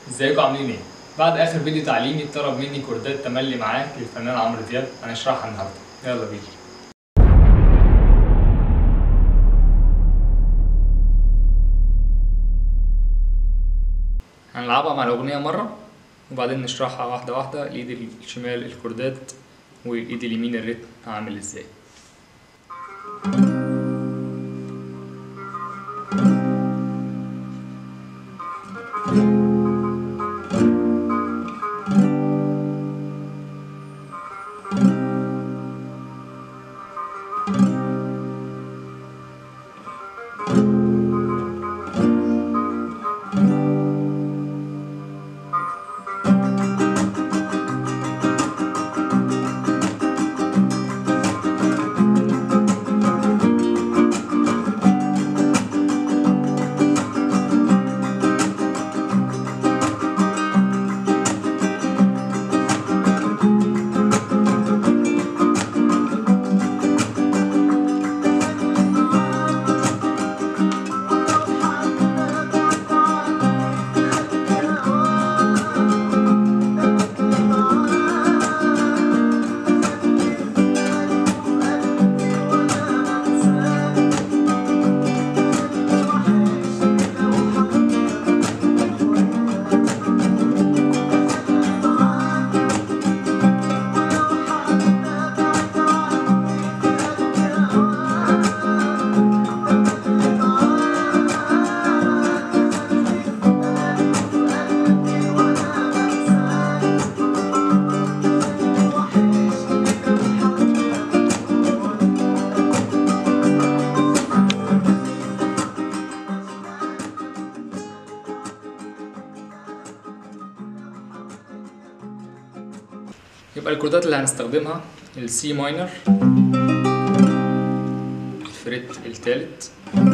ازيكم عاملين ايه؟ بعد اخر فيديو تعليمي اتطلب مني كوردات تملي معاك للفنان عمرو دياب هنشرحها النهارده يلا بينا هنلعبها مع الأغنية مرة وبعدين نشرحها واحدة واحدة الإيد الشمال الكوردات والإيد اليمين الريتم هعمل ازاي يبقى الكوردات اللي هنستخدمها السي ماينر الفريت التالت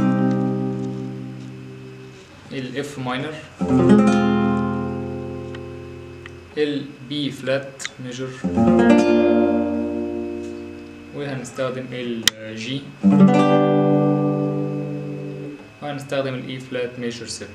الاف ماينر البي فلات ميجر وهنستخدم الجي وهنستخدم الاي فلات ميجر 7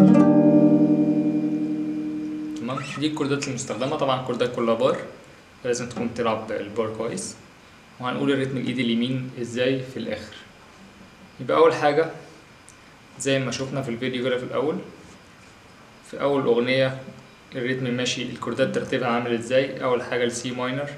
تمام دي الكوردات المستخدمة طبعا الكوردات كلها بار لازم تكون تلعب البار كويس وهنقول الريتم الايد اليمين ازاي في الاخر يبقى اول حاجة زي ما شفنا في الفيديو كده في الاول في اول اغنية الريتم ماشي الكوردات ترتيبها عامل ازاي اول حاجة السي ماينر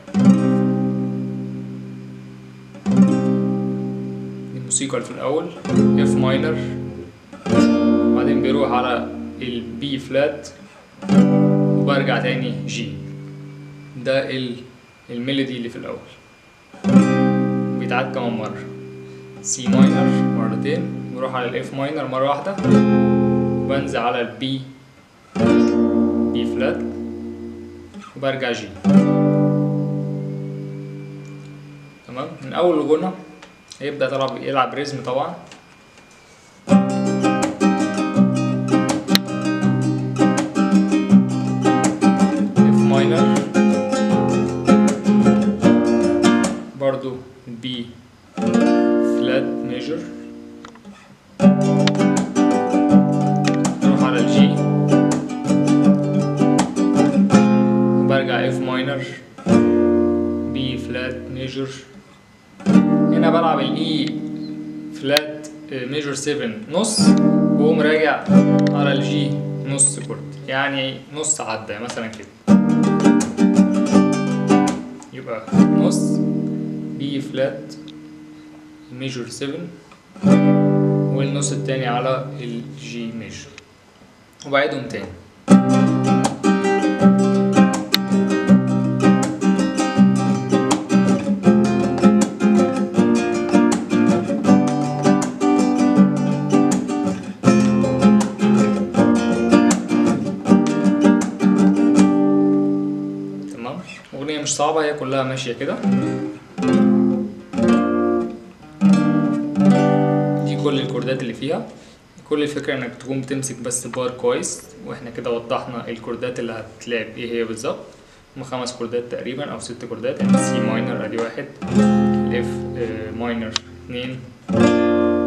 الموسيقى اللي في الاول اف ماينر بعدين بيروح على البي فلات وبرجع تاني جي ده الميلودي اللي في الأول بيتعاد كمان مرة سي ماينر مرتين بروح على الاف ماينر مرة واحدة وبنزل على البي بي فلات وبرجع جي تمام من أول الغنى هيبدأ يلعب يلعب ريزم طبعا ماينر برضو بي فلات ميجر نروح على الجي برجع اف ماينر بي فلات ميجر هنا بلعب الاي فلات ميجر 7 نص واقوم راجع على الجي نص كورد يعني نص عدى مثلا كده يبقى نص بي فلات ميجر 7 والنص التاني على الجي ميجر وبعيدهم تاني تمام أغنية مش صعبة هي كلها ماشية كده دي كل الكوردات اللي فيها كل الفكرة انك تكون بتمسك بس بار كويس واحنا كده وضحنا الكوردات اللي هتلعب ايه هي بالظبط هما خمس كوردات تقريبا او ست كوردات يعني سي ماينر ادي واحد الاف ماينر اتنين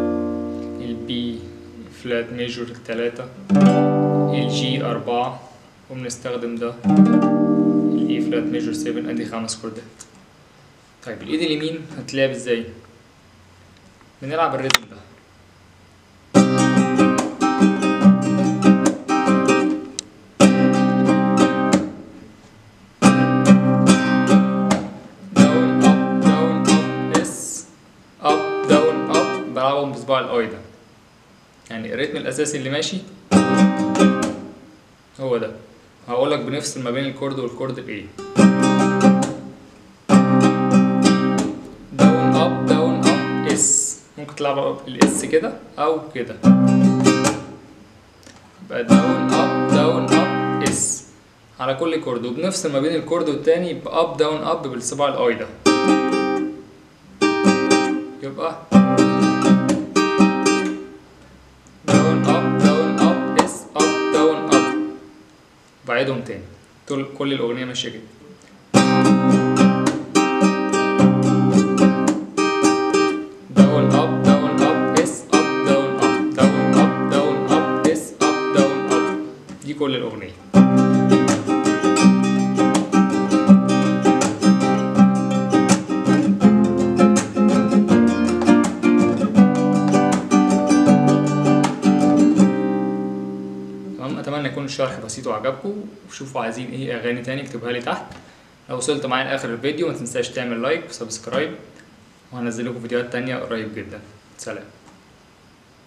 البي فلات ميجور تلاتة الجي أربعة وبنستخدم ده الاي فلات ميجر 7 ادي خمس كوردات طيب الايد اليمين هتلعب ازاي بنلعب الريتم ده داون اب داون اب اس اب داون اب بلعبهم بصباع الاي ده يعني الريتم الاساسي اللي ماشي هو ده هقول لك بنفصل ما بين الكورد والكورد بايه داون اب داون اب اس ممكن تلعب الاس كده او كده يبقى داون اب داون اب اس على كل كورد وبنفصل ما بين الكورد والتاني يبقى اب داون اب بالصباع الاي ده يبقى داون اب داون اب اس اب داون اب بعيدهم تاني طول كل الاغنيه ماشيه كده داون اب داون اب اس اب داون اب داون اب داون اب اس اب داون اب دي كل الاغنيه تمام اتمنى يكون الشرح بسيط وعجبكم وشوفوا عايزين ايه اغاني تاني اكتبوها لي تحت لو وصلت معايا لاخر الفيديو ما تنساش تعمل لايك وسبسكرايب وهنزل لكم فيديوهات تانية قريب جدا سلام